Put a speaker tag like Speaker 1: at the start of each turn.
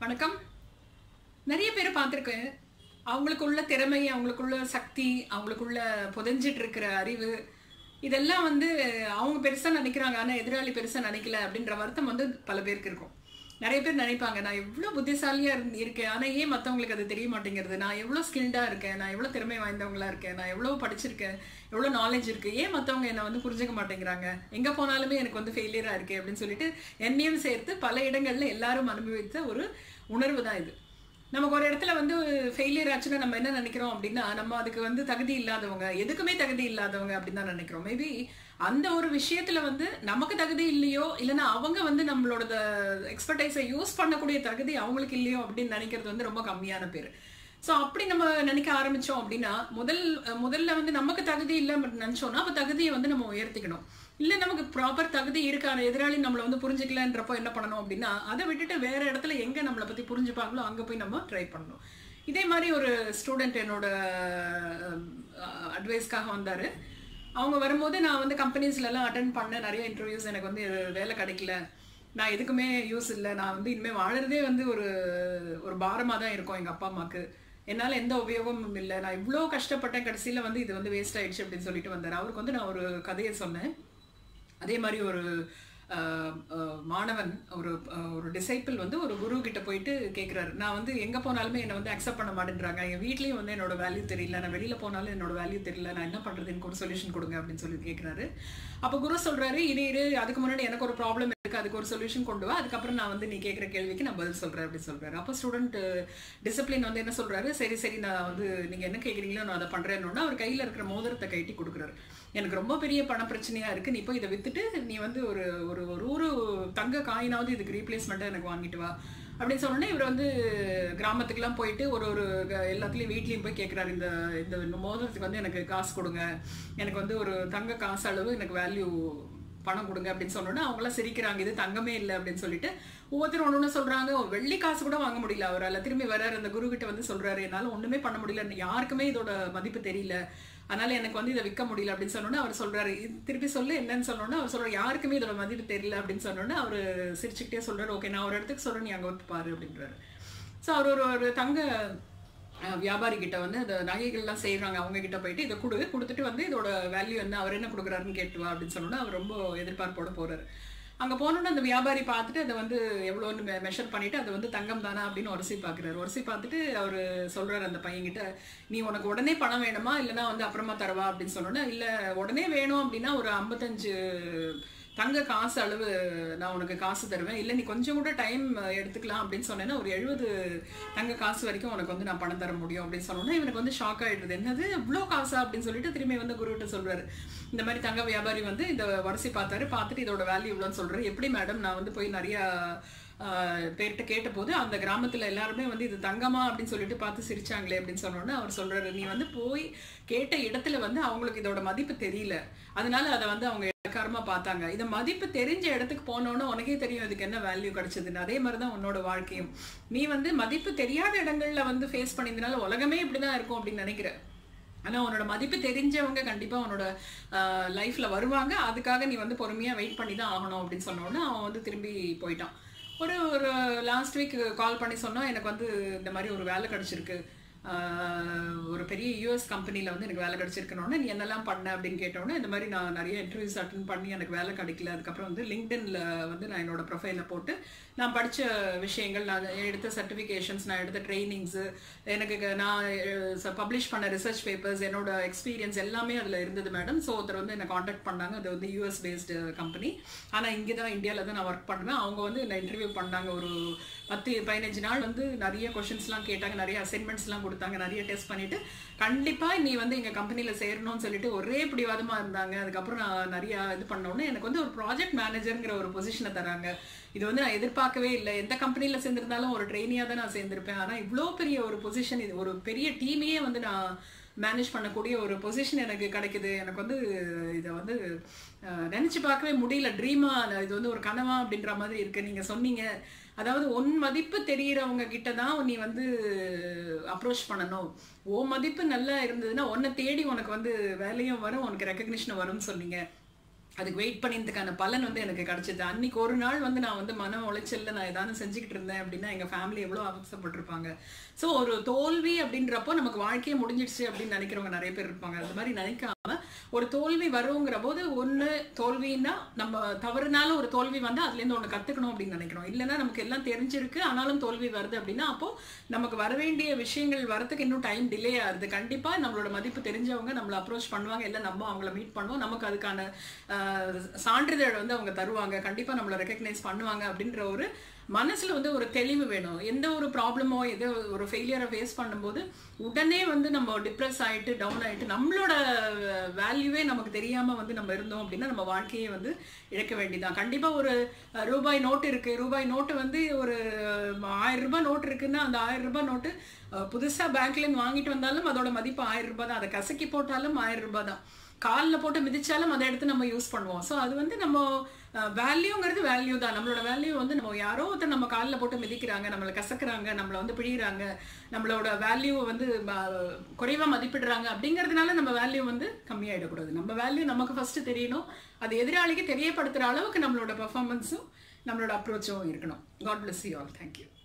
Speaker 1: வணக்கம் நிறைய பேர் பார்த்துருக்கேன் அவங்களுக்குள்ள திறமை அவங்களுக்குள்ள சக்தி அவங்களுக்குள்ள புதைஞ்சிட்டு இருக்கிற அறிவு இதெல்லாம் வந்து அவங்க பெருசா நினைக்கிறாங்க ஆனா எதிராளி பெருசா நினைக்கல அப்படின்ற வருத்தம் வந்து பல பேருக்கு இருக்கும் நிறைய பேர் நினைப்பாங்க நான் எவ்வளோ புத்திசாலியா இருந்து இருக்கேன் ஆனா ஏன் மத்தவங்களுக்கு அது தெரிய மாட்டேங்கிறது நான் எவ்வளோ ஸ்கில்டா இருக்கேன் நான் எவ்வளோ திறமை வாய்ந்தவங்களா இருக்கேன் நான் எவ்வளோ படிச்சிருக்கேன் எவ்வளோ நாலேஜ் இருக்கு ஏன் மத்தவங்க என்னை வந்து புரிஞ்சுக்க மாட்டேங்கிறாங்க எங்க போனாலுமே எனக்கு வந்து ஃபெயிலியரா இருக்கு அப்படின்னு சொல்லிட்டு என்னையும் சேர்த்து பல இடங்கள்ல எல்லாரும் அனுபவித்த ஒரு உணர்வு தான் இது நமக்கு ஒரு இடத்துல வந்து ஃபெயிலியர் ஆச்சுன்னா நம்ம என்ன நினைக்கிறோம் அப்படின்னா நம்ம அதுக்கு வந்து தகுதி இல்லாதவங்க எதுக்குமே தகுதி இல்லாதவங்க அப்படின்னு தான் நினைக்கிறோம் மேபி அந்த ஒரு விஷயத்துல வந்து நமக்கு தகுதி இல்லையோ இல்லைன்னா அவங்க வந்து நம்மளோட எக்ஸ்பர்டைஸை யூஸ் பண்ணக்கூடிய தகுதி அவங்களுக்கு இல்லையோ அப்படின்னு நினைக்கிறது வந்து ரொம்ப கம்மியான பேர் ஸோ அப்படி நம்ம நினைக்க ஆரம்பிச்சோம் அப்படின்னா முதல் முதல்ல வந்து நமக்கு தகுதி இல்லை நினைச்சோம்னா அப்போ தகுதியை வந்து நம்ம உயர்த்திக்கணும் இல்லை நமக்கு ப்ராப்பர் தகுதி இருக்கான எதிராளி நம்மளை வந்து புரிஞ்சுக்கலன்றப்போ என்ன பண்ணணும் அப்படின்னா அதை விட்டுட்டு வேற இடத்துல எங்க நம்மளை பத்தி புரிஞ்சுப்பாங்களோ அங்க போய் நம்ம ட்ரை பண்ணணும் இதே மாதிரி ஒரு ஸ்டூடெண்ட் என்னோட அட்வைஸ்க்காக வந்தாரு அவங்க வரும்போது நான் வந்து கம்பெனிஸ்ல எல்லாம் அட்டன் பண்ண நிறைய இன்டர்வியூஸ் எனக்கு வந்து வேலை கிடைக்கல நான் எதுக்குமே யூஸ் இல்லை நான் வந்து இனிமேல் வாழறதே வந்து ஒரு ஒரு பாரமாக தான் இருக்கும் எங்கள் அப்பா அம்மாவுக்கு என்னால் எந்த உபயோகமும் இல்லை நான் இவ்வளோ கஷ்டப்பட்டேன் கடைசியில் வந்து இது வந்து வேஸ்ட் ஆயிடுச்சு அப்படின்னு சொல்லிட்டு வந்தார் அவருக்கு வந்து நான் ஒரு கதையை சொன்னேன் அதே மாதிரி ஒரு மாணவன் ஒரு ஒரு டிசைப்பிள் வந்து ஒரு குரு கிட்ட போயிட்டு கேட்குறாரு நான் வந்து எங்கே போனாலுமே என்னை வந்து அக்செப்ட் பண்ண மாட்டேன்றாங்க என் வீட்லேயும் வந்து என்னோட வேல்யூ தெரியல நான் வெளியில் போனாலும் என்னோட வேல்யூ தெரியல நான் என்ன பண்ணுறது எனக்கு ஒரு சொல்யூஷன் கொடுங்க அப்படின்னு சொல்லி கேட்குறாரு அப்போ குரு சொல்கிறாரு இது இரு அதுக்கு முன்னாடி எனக்கு ஒரு ப்ராப்ளம் இருக்கு அதுக்கு ஒரு சொல்யூஷன் கொண்டு வா அதுக்கப்புறம் நான் வந்து நீ கேட்குற கேள்விக்கு நான் பதில் சொல்கிறேன் அப்படின்னு சொல்கிறாரு அப்போ ஸ்டூடெண்ட் டிசிப்ளின் வந்து என்ன சொல்கிறாரு சரி சரி நான் வந்து நீங்கள் என்ன கேட்குறீங்களோ நான் அதை பண்ணுறேன்னு அவர் கையில் இருக்கிற மோதிரத்தை கைட்டி கொடுக்குறாரு எனக்கு ரொம்ப பெரிய பண பிரச்சனையா இருக்கு நீ போய் இதை வித்துட்டு நீ வந்து ஒரு ஒரு ஒரு ஒரு தங்க காயினாவது இதுக்கு ரீப்ளேஸ்மெண்ட்டாக எனக்கு வாங்கிட்டு வா அப்படின்னு சொன்னோன்னே இவர் வந்து கிராமத்துக்குலாம் போயிட்டு ஒரு ஒரு எல்லாத்துலேயும் வீட்லேயும் போய் கேட்குறாரு இந்த இந்த மோதிரத்துக்கு வந்து எனக்கு காசு கொடுங்க எனக்கு வந்து ஒரு தங்க காசு அளவு எனக்கு வேல்யூ பணம் கொடுங்க அப்படின்னு சொன்னோன்னா அவங்களாம் சிரிக்கிறாங்க இது தங்கமே இல்லை அப்படின்னு சொல்லிட்டு ஒவ்வொருத்தரும் ஒன்று ஒன்று சொல்றாங்க வெள்ளி காசு கூட வாங்க முடியல அவரால் திரும்பி வர்றாரு அந்த குரு கிட்ட வந்து சொல்றாரு என்னால் ஒண்ணுமே பண்ண முடியல யாருக்குமே இதோட மதிப்பு தெரியல அதனால எனக்கு வந்து இதை விற்க முடியல அப்படின்னு சொன்னோன்னே அவர் சொல்றாரு திருப்பி சொல்லு என்னன்னு சொன்னோன்னா அவர் சொல்றாரு யாருக்குமே இதோட மதிப்பு தெரியல அப்படின்னு சொன்னோன்னே அவர் சிரிச்சுக்கிட்டே சொல்றாரு ஓகே நான் ஒரு இடத்துக்கு சொல்றேன் நீ அங்கே வந்து பாரு அப்படின்றாரு ஸோ அவர் ஒரு ஒரு தங்க வியாபாரி கிட்ட வந்து அந்த நகைகள்லாம் செய்கிறாங்க அவங்க கிட்ட போயிட்டு இதை கொடு கொடுத்துட்டு வந்து இதோட வேல்யூ என்ன அவர் என்ன கொடுக்குறாருன்னு கேட்டு வா அப்படின்னு சொன்னோன்னா அவர் ரொம்ப எதிர்பார்ப்போட போறாரு அங்கே போனோன்னு அந்த வியாபாரி பார்த்துட்டு அதை வந்து எவ்வளோன்னு மெஷர் பண்ணிட்டு அதை வந்து தங்கம் தானா அப்படின்னு உரசி பார்க்குறாரு உரசி பார்த்துட்டு அவர் சொல்றாரு அந்த பையன்கிட்ட நீ உனக்கு உடனே பணம் வேணுமா இல்லைன்னா வந்து அப்புறமா தரவா அப்படின்னு சொன்னோன்னா இல்லை உடனே வேணும் அப்படின்னா ஒரு ஐம்பத்தஞ்சு தங்க காசு அளவு நான் உனக்கு காசு தருவேன் இல்லை நீ கொஞ்சம் கூட டைம் எடுத்துக்கலாம் அப்படின்னு சொன்னேன்னா ஒரு எழுபது தங்க காசு வரைக்கும் உனக்கு வந்து நான் பணம் தர முடியும் அப்படின்னு சொன்னோன்னா இவனுக்கு வந்து ஷாக் ஆயிடுது என்னது இவ்வளோ காசா அப்படின்னு சொல்லிட்டு திரும்பி வந்து குருகிட்ட சொல்றாரு இந்த மாதிரி தங்க வியாபாரி வந்து இந்த வரிசை பார்த்தாரு பார்த்துட்டு இதோட வேல்யூ இவ்வளோன்னு சொல்றாரு எப்படி மேடம் நான் வந்து போய் நிறைய பேர்கிட்ட கேட்டபோது அந்த கிராமத்துல எல்லாருமே வந்து இது தங்கமா அப்படின்னு சொல்லிட்டு பார்த்து சிரிச்சாங்களே அப்படின்னு சொன்னோன்னே அவர் சொல்றாரு நீ வந்து போய் கேட்ட இடத்துல வந்து அவங்களுக்கு இதோட மதிப்பு தெரியல அதனால அதை வந்து அவங்க இலக்காரமா பார்த்தாங்க இந்த மதிப்பு தெரிஞ்ச இடத்துக்கு போனோன்னு உனக்கே தெரியும் இதுக்கு என்ன வேல்யூ கிடைச்சதுன்னு அதே மாதிரிதான் உன்னோட வாழ்க்கையும் நீ வந்து மதிப்பு தெரியாத இடங்கள்ல வந்து ஃபேஸ் பண்ணியிருந்தனால உலகமே இப்படிதான் இருக்கும் அப்படின்னு நினைக்கிற ஆனா உன்னோட மதிப்பு தெரிஞ்சவங்க கண்டிப்பா உன்னோட லைஃப்ல வருவாங்க அதுக்காக நீ வந்து பொறுமையா வெயிட் பண்ணி தான் ஆகணும் அப்படின்னு சொன்னோன்னே அவன் வந்து திரும்பி போயிட்டான் ஒரு ஒரு லாஸ்ட் வீக் கால் பண்ணி சொன்னா எனக்கு வந்து இந்த மாதிரி ஒரு வேலை கிடைச்சிருக்கு ஒரு பெரிய யூஎஸ் கம்பெனியில் வந்து எனக்கு வேலை கிடைச்சிருக்கணும்னு நீ என்னெல்லாம் பண்ண அப்படின்னு கேட்டோன்னே இந்த மாதிரி நான் நிறைய இன்டர்வியூஸ் அட்டன் பண்ணி எனக்கு வேலை கிடைக்கல அதுக்கப்புறம் வந்து லிங்க்டின்ல வந்து நான் என்னோட ப்ரொஃபைலை போட்டு நான் படித்த விஷயங்கள் நான் எடுத்த சர்டிஃபிகேஷன்ஸ் நான் எடுத்த ட்ரைனிங்ஸு எனக்கு நான் பப்ளிஷ் பண்ண ரிசர்ச் பேப்பர்ஸ் என்னோட எக்ஸ்பீரியன்ஸ் எல்லாமே அதில் இருந்தது மேடம் ஸோ ஒருத்தர் வந்து என்னை காண்டாக்ட் பண்ணாங்க அது வந்து யூஎஸ் பேஸ்டு கம்பெனி ஆனால் இங்கே தான் இந்தியாவில் தான் நான் ஒர்க் பண்ணுவேன் அவங்க வந்து என்னை இன்டர்வியூ பண்ணாங்க ஒரு பத்து பதினஞ்சு நாள் வந்து நிறைய கொஷின்ஸ்லாம் கேட்டாங்க நிறைய அசைன்மெண்ட்ஸ்லாம் கொடுத்தாங்க நிறைய டெஸ்ட் பண்ணிட்டு கண்டிப்பா நீ வந்து எங்க கம்பெனில சேரணும்னு சொல்லிட்டு ஒரே பிடிவாதமா இருந்தாங்க அதுக்கப்புறம் நான் நிறைய இது பண்ணோன்னு எனக்கு வந்து ஒரு ப்ராஜெக்ட் மேனேஜருங்கிற ஒரு பொசிஷனை தராங்க இது வந்து நான் எதிர்பார்க்கவே இல்லை எந்த கம்பெனில சேர்ந்திருந்தாலும் ஒரு ட்ரெயினியா தான் நான் சேர்ந்திருப்பேன் ஆனா இவ்வளோ பெரிய ஒரு பொசிஷன் இது ஒரு பெரிய டீமையே வந்து நான் மேனேஜ் பண்ணக்கூடிய ஒரு பொசிஷன் எனக்கு கிடைக்குது எனக்கு வந்து இதை வந்து நினைச்சு பார்க்கவே முடியல ட்ரீமா இது வந்து ஒரு கனவா அப்படின்ற மாதிரி இருக்கு நீங்க சொன்னீங்க அதாவது உன் மதிப்பு தெரியறவங்க கிட்ட தான் நீ வந்து அப்ரோச் பண்ணணும் ஓ மதிப்பு நல்லா இருந்ததுன்னா உன்னை தேடி உனக்கு வந்து வேலையும் வரும் உனக்கு ரெக்கக்னிஷன் வரும்னு சொன்னீங்க அதுக்கு வெயிட் பண்ணினதுக்கான பலன் வந்து எனக்கு கிடைச்சது அன்னைக்கு ஒரு நாள் வந்து நான் வந்து மன உளைச்சல்ல நான் ஏதாவது செஞ்சுக்கிட்டு இருந்தேன் அப்படின்னா எங்க ஃபேமிலி எவ்வளோ அவசரப்பட்டிருப்பாங்க ஸோ ஒரு தோல்வி அப்படின்றப்போ நமக்கு வாழ்க்கையே முடிஞ்சிடுச்சு அப்படின்னு நினைக்கிறவங்க நிறைய பேர் இருப்பாங்க அந்த மாதிரி நினைக்காம ஒரு தோல்வி வருங்கிற போது ஒன்று தோல்வின்னா நம்ம தவறுனால ஒரு தோல்வி வந்து அதுலேருந்து ஒன்று கற்றுக்கணும் அப்படின்னு நினைக்கிறோம் இல்லைன்னா நமக்கு எல்லாம் தெரிஞ்சிருக்கு ஆனாலும் தோல்வி வருது அப்படின்னா அப்போ நமக்கு வர வேண்டிய விஷயங்கள் வரதுக்கு இன்னும் டைம் டிலே ஆகுது கண்டிப்பாக நம்மளோட மதிப்பு தெரிஞ்சவங்க நம்மளை அப்ரோச் பண்ணுவாங்க இல்லை நம்ம அவங்கள மீட் பண்ணுவோம் நமக்கு அதுக்கான ஆஹ், சான்றிதழ் வந்து அவங்க தருவாங்க கண்டிப்பாக நம்மளை ரெக்கக்னைஸ் பண்ணுவாங்க அப்படின்ற ஒரு மனசுல வந்து ஒரு தெளிவு வேணும் எந்த ஒரு ப்ராப்ளமோ எதோ ஒரு ஃபெயிலியரை ஃபேஸ் பண்ணும்போது உடனே வந்து நம்ம டிப்ரெஸ் ஆயிட்டு டவுன் ஆயிட்டு நம்மளோட வேல்யூவே நமக்கு தெரியாம வந்து நம்ம இருந்தோம் அப்படின்னா நம்ம வாழ்க்கையை வந்து இழக்க வேண்டியதான் கண்டிப்பா ஒரு அஹ், ரூபாய் நோட்டு இருக்கு ரூபாய் நோட்டு வந்து ஒரு அஹ், ஆயிரம் ரூபாய் நோட்டு இருக்குன்னா அந்த ஆயிரம் ரூபாய் நோட்டு அஹ், புதுசா பேங்க்ல இருந்து வாங்கிட்டு வந்தாலும் அதோட மதிப்பு ஆயிரம் ரூபாய் தான் அதை கசக்கி போட்டாலும் ஆயிரம் ரூபாய் தான் காலில் போட்டு மிதிச்சாலும் அதை எடுத்து நம்ம யூஸ் பண்ணுவோம் ஸோ அது வந்து நம்ம வேல்யூங்கிறது வேல்யூ தான் நம்மளோட வேல்யூ வந்து நம்ம யாரோ ஒருத்தர் நம்ம காலில் போட்டு மிதிக்கிறாங்க நம்மளை கசக்குறாங்க நம்மளை வந்து பிழிகிறாங்க நம்மளோட வேல்யூ வந்து ம- குறைவா மதிப்பிடுறாங்க அப்படிங்கிறதுனால நம்ம வேல்யூ வந்து கம்மியாயிடக்கூடாது நம்ம வேல்யூ நமக்கு ஃபர்ஸ்ட் தெரியணும் அது எதிராளிக்கு தெரியப்படுத்துற அளவுக்கு நம்மளோட பெர்ஃபார்மன்ஸும் நம்மளோட அப்ரோச்சும் இருக்கணும் god bless you all thank you